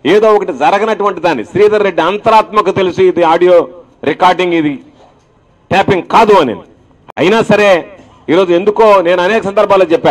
ఏదో ఒకటి జరగనటువంటి దాన్ని శ్రీధర్ రెడ్డి అంతరాత్మకు తెలుసు ఇది ఆడియో రికార్డింగ్ ఇది ట్యాపింగ్ కాదు అని అయినా సరే ఈరోజు ఎందుకో నేను అనేక సందర్భాల్లో చెప్పా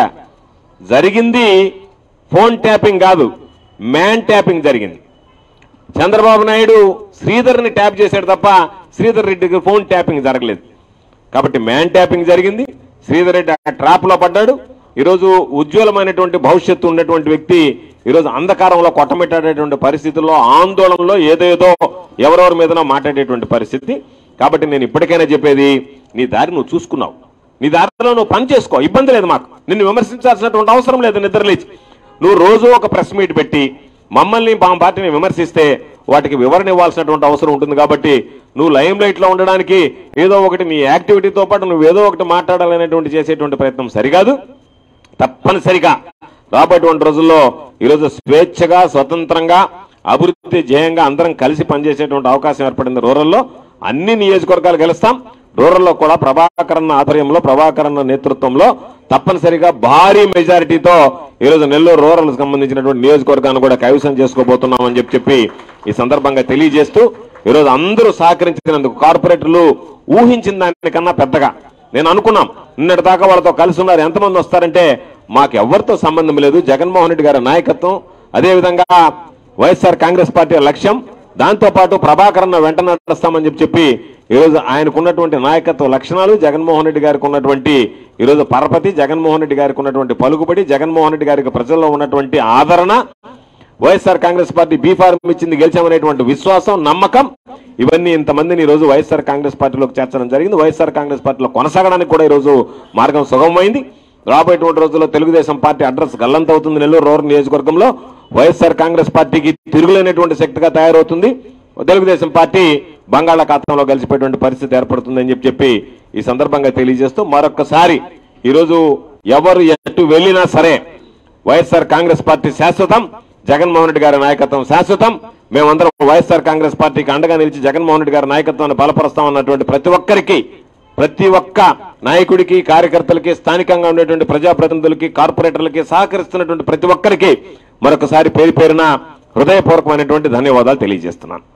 జరిగింది ఫోన్ ట్యాపింగ్ కాదు మ్యాన్ ట్యాపింగ్ జరిగింది చంద్రబాబు నాయుడు శ్రీధర్ని ట్యాప్ చేశాడు తప్ప శ్రీధర్ రెడ్డికి ఫోన్ ట్యాపింగ్ జరగలేదు కాబట్టి మ్యాన్ ట్యాపింగ్ జరిగింది శ్రీధర్ రెడ్డి ఆ ట్రాప్ లో పడ్డాడు ఈరోజు ఉజ్వలమైనటువంటి భవిష్యత్తు ఉన్నటువంటి వ్యక్తి ఈరోజు అంధకారంలో కొట్టమిట్టాడేటువంటి పరిస్థితుల్లో ఆందోళనలో ఏదేదో ఎవరెవరి మీదనో మాట్లాడేటువంటి పరిస్థితి కాబట్టి నేను ఇప్పటికైనా చెప్పేది నీ దారి నువ్వు చూసుకున్నావు నీ దారిలో నువ్వు పని చేసుకో ఇబ్బంది లేదు మాకు నిన్ను విమర్శించాల్సినటువంటి అవసరం లేదు నిద్రలేచి నువ్వు రోజు ఒక ప్రెస్ మీట్ పెట్టి మమ్మల్ని మా పార్టీని విమర్శిస్తే వాటికి వివరణ ఇవ్వాల్సినటువంటి అవసరం ఉంటుంది కాబట్టి నువ్వు లైమ్ లైట్ లో ఉండడానికి ఏదో ఒకటి నీ యాక్టివిటీతో పాటు నువ్వు ఏదో ఒకటి మాట్లాడాలనేటువంటి చేసేటువంటి ప్రయత్నం సరికాదు తప్పనిసరిగా రాబోయేటువంటి రోజుల్లో ఈరోజు స్వేచ్ఛగా స్వతంత్రంగా అభివృద్ధి ధ్యేయంగా అందరం కలిసి పనిచేసేటువంటి అవకాశం ఏర్పడింది రూరల్లో అన్ని నియోజకవర్గాలు గెలుస్తాం రూరల్లో కూడా ప్రభాకరన్న ఆధ్వర్యంలో ప్రభాకరన్న నేతృత్వంలో తప్పనిసరిగా భారీ మెజారిటీతో ఈరోజు నెల్లూరు రూరల్ సంబంధించినటువంటి నియోజకవర్గాన్ని కూడా కైవసం చేసుకోబోతున్నామని చెప్పి చెప్పి ఈ సందర్భంగా తెలియజేస్తూ ఈరోజు అందరూ సహకరించినందుకు కార్పొరేటర్లు ఊహించిన దానికన్నా పెద్దగా నేను అనుకున్నాం నిన్నటి దాకా వాళ్ళతో కలిసి ఉన్నారు ఎంతమంది వస్తారంటే మాకు ఎవరితో సంబంధం లేదు జగన్మోహన్ రెడ్డి గారి నాయకత్వం అదేవిధంగా వైఎస్ఆర్ కాంగ్రెస్ పార్టీ లక్ష్యం దాంతో పాటు ప్రభాకరన్న వెంట నడుస్తామని చెప్పి చెప్పి ఈరోజు ఆయనకు ఉన్నటువంటి నాయకత్వ లక్షణాలు జగన్మోహన్ రెడ్డి గారికి ఉన్నటువంటి ఈరోజు పరపతి జగన్మోహన్ రెడ్డి గారికి ఉన్నటువంటి పలుకుబడి జగన్మోహన్ రెడ్డి గారికి ప్రజల్లో ఉన్నటువంటి ఆదరణ వైఎస్ఆర్ కాంగ్రెస్ పార్టీ బీఫార్మ్ ఇచ్చింది గెలిచామనేటువంటి విశ్వాసం నమ్మకం ఇవన్నీ ఇంతమందిని ఈ రోజు వైఎస్ఆర్ కాంగ్రెస్ పార్టీలోకి చేర్చడం జరిగింది వైఎస్ఆర్ కాంగ్రెస్ పార్టీలో కొనసాగడానికి కూడా ఈ రోజు మార్గం సుగమమైంది రాబోయేటువంటి రోజుల్లో తెలుగుదేశం పార్టీ అడ్రస్ గల్లంతవుతుంది నెల్లూరు రూరల్ నియోజకవర్గంలో వైఎస్ఆర్ కాంగ్రెస్ పార్టీకి తిరుగులేనటువంటి శక్తిగా తయారవుతుంది తెలుగుదేశం పార్టీ బంగాళాఖాతంలో కలిసిపోయేటువంటి పరిస్థితి ఏర్పడుతుందని చెప్పి చెప్పి ఈ సందర్భంగా తెలియజేస్తూ మరొక్కసారి ఈరోజు ఎవరు ఎటు వెళ్ళినా సరే వైఎస్ఆర్ కాంగ్రెస్ పార్టీ శాశ్వతం జగన్మోహన్ రెడ్డి గారి నాయకత్వం శాశ్వతం మేమందరం వైఎస్ఆర్ కాంగ్రెస్ పార్టీకి అండగా నిలిచి జగన్మోహన్ రెడ్డి గారి నాయకత్వాన్ని బలపరుస్తాం అన్నటువంటి ప్రతి ఒక్కరికి ప్రతి ఒక్క నాయకుడికి కార్యకర్తలకి స్థానికంగా ఉండేటువంటి ప్రజాప్రతినిధులకి కార్పొరేటర్లకి సహకరిస్తున్నటువంటి ప్రతి ఒక్కరికి మరొకసారి పేరు పేరున హృదయపూర్వకమైనటువంటి ధన్యవాదాలు తెలియజేస్తున్నాను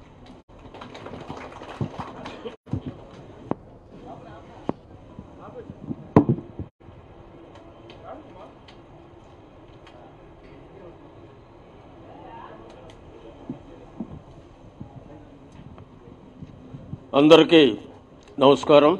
అందరికీ నమస్కారం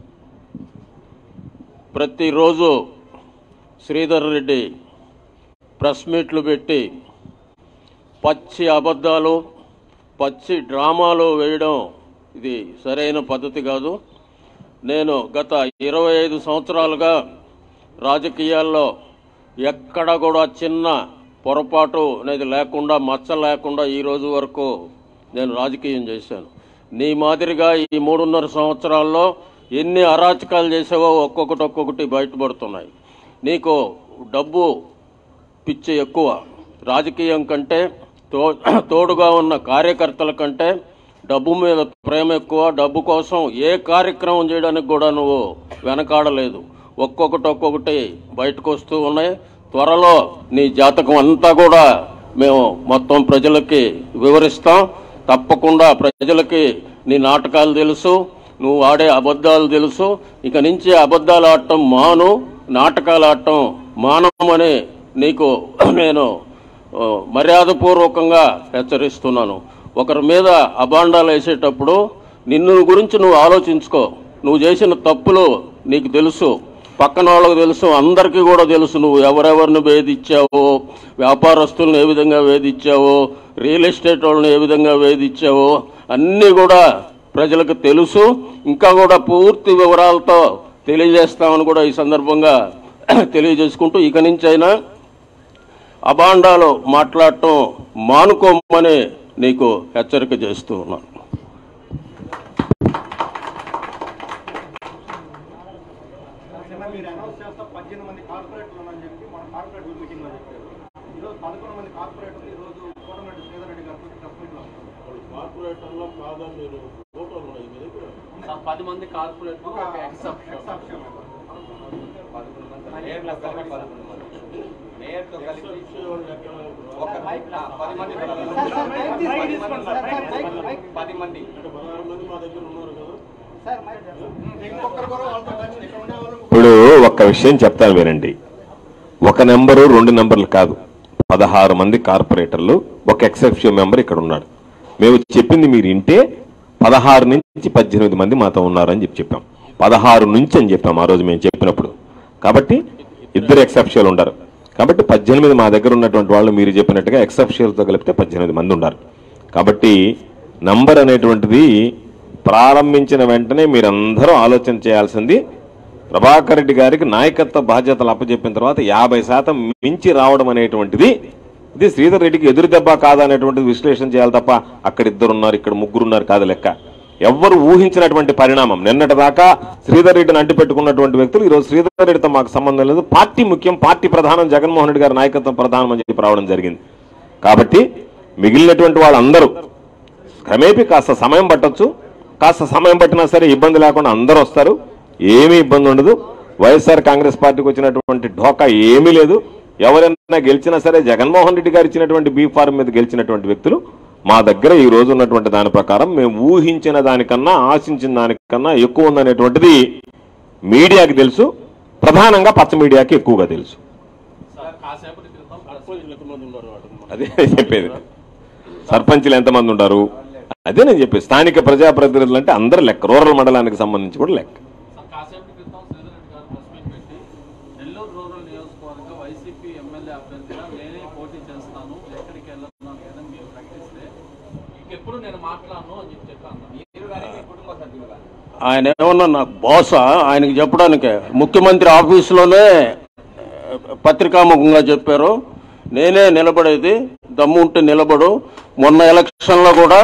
ప్రతిరోజు శ్రీధర్ రెడ్డి ప్రెస్ మీట్లు పెట్టి పచ్చి అబద్ధాలు పచ్చి డ్రామాలు వేయడం ఇది సరైన పద్ధతి కాదు నేను గత ఇరవై ఐదు సంవత్సరాలుగా రాజకీయాల్లో ఎక్కడ కూడా చిన్న పొరపాటు అనేది లేకుండా మచ్చ లేకుండా ఈ రోజు వరకు నేను రాజకీయం చేశాను నీ మాదిరిగా ఈ మూడున్నర సంవత్సరాల్లో ఎన్ని అరాచకాలు చేసావో ఒక్కొక్కటి ఒక్కొక్కటి బయటపడుతున్నాయి నీకు డబ్బు పిచ్చి ఎక్కువ రాజకీయం కంటే తో తోడుగా ఉన్న కార్యకర్తల కంటే డబ్బు మీద ప్రేమ ఎక్కువ డబ్బు కోసం ఏ కార్యక్రమం చేయడానికి కూడా నువ్వు వెనకాడలేదు ఒక్కొక్కటి ఒక్కొక్కటి బయటకు వస్తూ ఉన్నాయి త్వరలో నీ జాతకం అంతా కూడా మేము మొత్తం ప్రజలకి వివరిస్తాం తప్పకుండా ప్రజలకి నీ నాటకాలు తెలుసు నువ్వు ఆడే అబద్ధాలు తెలుసు ఇక నుంచి అబద్ధాలు ఆడటం మాను నాటకాలు ఆడటం మానమని నీకు నేను ఆ, మర్యాదపూర్వకంగా హెచ్చరిస్తున్నాను ఒకరి మీద అబాండాలు వేసేటప్పుడు నిన్ను గురించి నువ్వు ఆలోచించుకో నువ్వు చేసిన తప్పులు నీకు తెలుసు పక్కన వాళ్ళకి తెలుసు అందరికీ కూడా తెలుసు నువ్వు ఎవరెవరిని వేధించావో వ్యాపారస్తులను ఏ విధంగా వేధించావో రియల్ ఎస్టేట్ వాళ్ళని ఏ విధంగా వేధించావో అన్నీ కూడా ప్రజలకు తెలుసు ఇంకా కూడా పూర్తి వివరాలతో తెలియజేస్తామని కూడా ఈ సందర్భంగా తెలియజేసుకుంటూ ఇక నుంచి అయినా అబాండాలు మాట్లాడటం మానుకోమని నీకు హెచ్చరిక చేస్తూ ఉన్నాను నిన్న మీరు అనౌన్స్ చేస్తా పద్దెనిమిది మంది కార్పొరేటర్లు ఉన్నారని చెప్పి మన కార్పొరేట్ మీటింగ్ లో చెప్పారు ఈరోజు పదకొండు మంది కార్పొరేటర్లు ఈ రోజు కోటమిరెడ్డి శ్రీధర్ రెడ్డి గారితో ప్రెస్ మీట్ లో కార్పొరేటర్లో కాదని మీరు ఫోటోలు ఉన్నాయి మీ దగ్గర ఆ పది మంది కార్పొరేట్ ఒక ఎక్సెప్షన్ exception. పేర్లు ఎక్కడనే పదకొండు మంది మేయర్తో కలిపి ఒక ఆ, పది మంది పది మంది పది మంది ఇంకొకరు కూడా వాళ్ళతో కలిసి ఇక్కడ ఉండే వాళ్ళు ఇప్పుడు ఒక్క విషయం చెప్తాను వినండి ఒక నెంబరు రెండు నెంబర్లు కాదు పదహారు మంది కార్పొరేటర్లు ఒక ఎక్సెప్షియో మెంబర్ ఇక్కడ ఉన్నాడు మేము చెప్పింది మీరు ఇంటే పదహారు నుంచి పద్దెనిమిది మంది మాతో ఉన్నారని చెప్పి చెప్పాం పదహారు నుంచి అని చెప్పాం ఆ రోజు మేము చెప్పినప్పుడు కాబట్టి ఇద్దరు ఎక్సెప్షియల్ ఉండరు కాబట్టి పద్దెనిమిది మా దగ్గర ఉన్నటువంటి వాళ్ళు మీరు చెప్పినట్టుగా ఎక్సెప్షియల్తో కలిపితే పద్దెనిమిది మంది ఉన్నారు కాబట్టి నంబర్ అనేటువంటిది ప్రారంభించిన వెంటనే మీరందరూ ఆలోచన చేయాల్సింది ప్రభాకర్ రెడ్డి గారికి నాయకత్వ బాధ్యతలు అప్పచెప్పిన తర్వాత యాభై శాతం మించి రావడం అనేటువంటిది ఇది శ్రీధర్ రెడ్డికి ఎదురు దెబ్బ కాదా అనేటువంటిది విశ్లేషణ చేయాలి తప్ప అక్కడ ఇద్దరు ఉన్నారు ఇక్కడ ముగ్గురు ఉన్నారు కాదు లెక్క ఎవ్వరు ఊహించినటువంటి పరిణామం నిన్నటి దాకా శ్రీధర్ రెడ్డిని అంటి పెట్టుకున్నటువంటి వ్యక్తులు ఈరోజు శ్రీధర్ రెడ్డితో మాకు సంబంధం లేదు పార్టీ ముఖ్యం పార్టీ ప్రధానం జగన్మోహన్ రెడ్డి గారి నాయకత్వం ప్రధానం అని చెప్పి రావడం జరిగింది కాబట్టి మిగిలినటువంటి వాళ్ళందరూ క్రమేపీ కాస్త సమయం పట్టొచ్చు కాస్త సమయం పట్టినా సరే ఇబ్బంది లేకుండా అందరూ వస్తారు ఏమీ ఇబ్బంది ఉండదు వైఎస్ఆర్ కాంగ్రెస్ పార్టీకి వచ్చినటువంటి ఢోకా ఏమీ లేదు ఎవరైనా గెలిచినా సరే జగన్మోహన్ రెడ్డి గారు ఇచ్చినటువంటి బీ ఫార్మ్ మీద గెలిచినటువంటి వ్యక్తులు మా దగ్గర ఈ రోజు ఉన్నటువంటి దాని ప్రకారం మేము ఊహించిన దానికన్నా ఆశించిన దానికన్నా ఎక్కువ ఉందనేటువంటిది మీడియాకి తెలుసు ప్రధానంగా పచ్చ మీడియాకి ఎక్కువగా తెలుసు సార్ కాసేపటి క్రితం ప్రెస్ మీట్ ఎంతమంది ఉన్నారు వాడు? అదే చెప్పేది సర్పంచ్లు ఎంతమంది ఉంటారు అదే నేను చెప్పేది స్థానిక ప్రజాప్రతినిధులు అంటే అందరు లెక్క రూరల్ మండలానికి సంబంధించి కూడా లెక్క సార్ కాసేపటి క్రితం శ్రీధర్ రెడ్డి గారు ప్రెస్ మీట్ పెట్టి నెల్లూరు రూరల్ నియోజకవర్గ వైసీపీ ఎమ్మెల్యే అభ్యర్థిగా నేనే పోటీ చేస్తాను ఎక్కడికి వెళ్ళను లేదని మీరు ప్రకటిస్తే ఇంకెప్పుడు నేను మాట్లాడను అని చెప్పి చెప్పాను మీరు కానీ మీ కుటుంబ సభ్యులు కానీ ఆయన ఏమన్నా నాకు బాసా ఆయనకి చెప్పడానికే ముఖ్యమంత్రి ఆఫీసులోనే ఆ, పత్రికాముఖంగా చెప్పారు నేనే నిలబడేది దమ్ము ఉంటే నిలబడు మొన్న ఎలక్షన్లో కూడా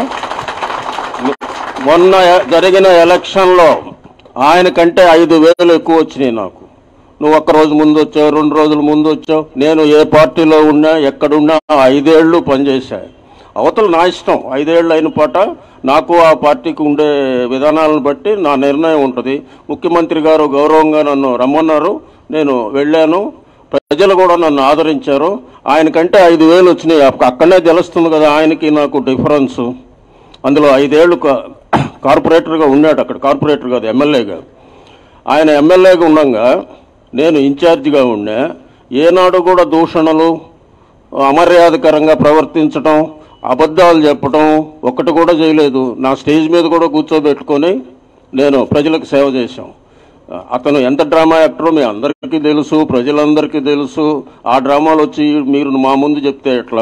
మొన్న ఎ- జరిగిన ఎలక్షన్లో ఆయన కంటే ఐదు వేలు ఎక్కువ వచ్చినాయి నాకు నువ్వు ఒక్క రోజు ముందు వచ్చావు రెండు రోజుల ముందు వచ్చావు నేను ఏ పార్టీలో ఉన్నా ఎక్కడున్నా ఐదేళ్లు పనిచేశా అవతల నా ఇష్టం ఐదేళ్ళు అయిన పాట నాకు ఆ పార్టీకి ఉండే విధానాలను బట్టి నా నిర్ణయం ఉంటుంది ముఖ్యమంత్రి గారు గౌరవంగా నన్ను రమ్మన్నారు నేను వెళ్ళాను ప్రజలు కూడా నన్ను ఆదరించారు ఆయనకంటే ఐదు వేలు వచ్చినాయి అక్క- అక్కడనే తెలుస్తుంది కదా ఆయనకి నాకు డిఫరెన్స్ అందులో ఐదేళ్లు కా- కార్పొరేటర్గా ఉన్నాడు అక్కడ కార్పొరేటర్ కాదు ఎమ్మెల్యేగా ఆయన ఎమ్మెల్యేగా ఉండగా నేను ఇన్ఛార్జిగా ఉన్నా ఏనాడు కూడా దూషణలు అమర్యాదకరంగా ప్రవర్తించడం అబద్ధాలు చెప్పడం ఒక్కటి కూడా చేయలేదు నా స్టేజ్ మీద కూడా కూర్చోబెట్టుకొని నేను ప్రజలకు సేవ చేశాం అతను ఎంత డ్రామా యాక్టరో మీ అందరికీ తెలుసు ప్రజలందరికీ తెలుసు ఆ డ్రామాలు వచ్చి మీరు మా ముందు చెప్తే ఎట్లా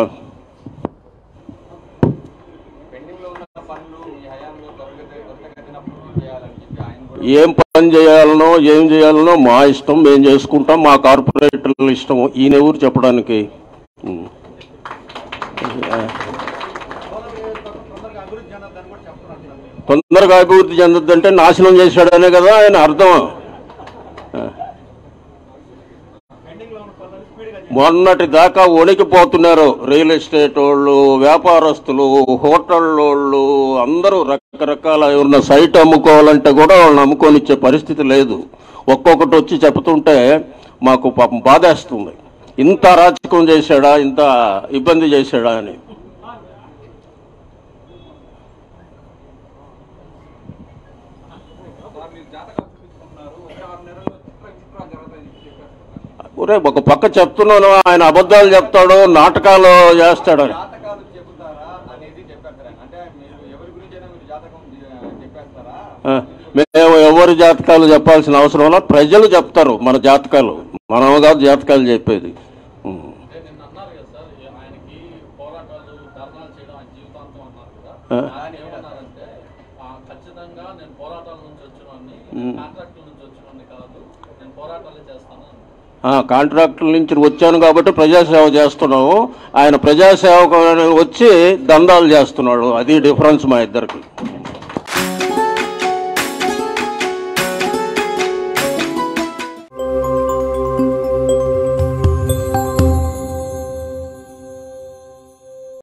పెండింగ్ లో ఉన్న పనులు మీ హయాంలో త్వరగతి త్వరగతిన పూర్తి చేయాలని చెప్పి ఆయన కూడా ఏం పని చేయాలనో ఏం చేయాలనో మా ఇష్టం మేము చేసుకుంటాం మా కార్పొరేటర్ల ఇష్టం ఈయన ఎవరు చెప్పడానికి ఉం. తొందరగా అభివృద్ధి చెందొద్దని కూడా చెప్తున్నారు సార్. తొందరగా అభివృద్ధి చెందొద్దంటే నాశనం చేశాడనే కదా ఆయన అర్థం పెండింగ్ లో ఉన్న పనులు స్పీడ్గా మొన్నటి దాకా వణికిపోతున్నారు రియల్ ఎస్టేట్ వాళ్ళు వ్యాపారస్తులు హోటల్ వాళ్ళు అందరూ రకరకాల ఉన్న సైట్ అమ్ముకోవాలంటే కూడా వాళ్ళని అమ్ముకొని ఇచ్చే పరిస్థితి లేదు ఒక్కొక్కటి వచ్చి చెప్తుంటే మాకు పాపం బాధేస్తుంది ఇంత అరాచకం చేశాడా ఇంత ఇబ్బంది చేశాడా అని సార్ మీరు జాతకాలు చూపించుకుంటున్నారు ఒక ఆరు నెలల్లో చిత్ర చిత్రాలు జరుగుతాయని చెప్పి చెప్పేస్తున్నారు ఒరే ఒక పక్క చెప్తున్నాను ఆయన అబద్ధాలు చెప్తాడు నాటకాలు చేస్తాడు జాతకాలు చెబుతారా అనేది చెప్పారు సార్ ఆయన. అంటే మీరు ఎవరి గురించైనా మీరు జాతకం చె- చెప్పేస్తారా ఆ, మేము ఎవరి జాతకాలు చెప్పాల్సిన అవసరం లేదు ప్రజలు చెప్తారు మన జాతకాలు మనం కాదు జాతకాలు చెప్పేది ఉం. అంటే నిన్న అన్నారు కదా సార్ ఈ ఆయనకి పోరాటాలు ధర్నాలు చేయడం ఆయన జీవితాంతం అన్నారు కదా ఆ. ఆయన ఏమన్నారంటే ఆ, ఖచ్చితంగా నేను పోరాటాల నుంచి వచ్చినవాడిని కాంట్రాక్టుల నుంచి వచ్చినవాడిని కాదు నేను పోరాటాలే చేస్తాను అన్నారు. ఆ, కాంట్రాక్టుల నుంచి వచ్చాను కాబట్టి ప్రజాసేవ చేస్తున్నాము ఆయన ప్రజాసేవకు వచ్చి దందాలు చేస్తున్నాడు అది డిఫరెన్స్ మా ఇద్దరికి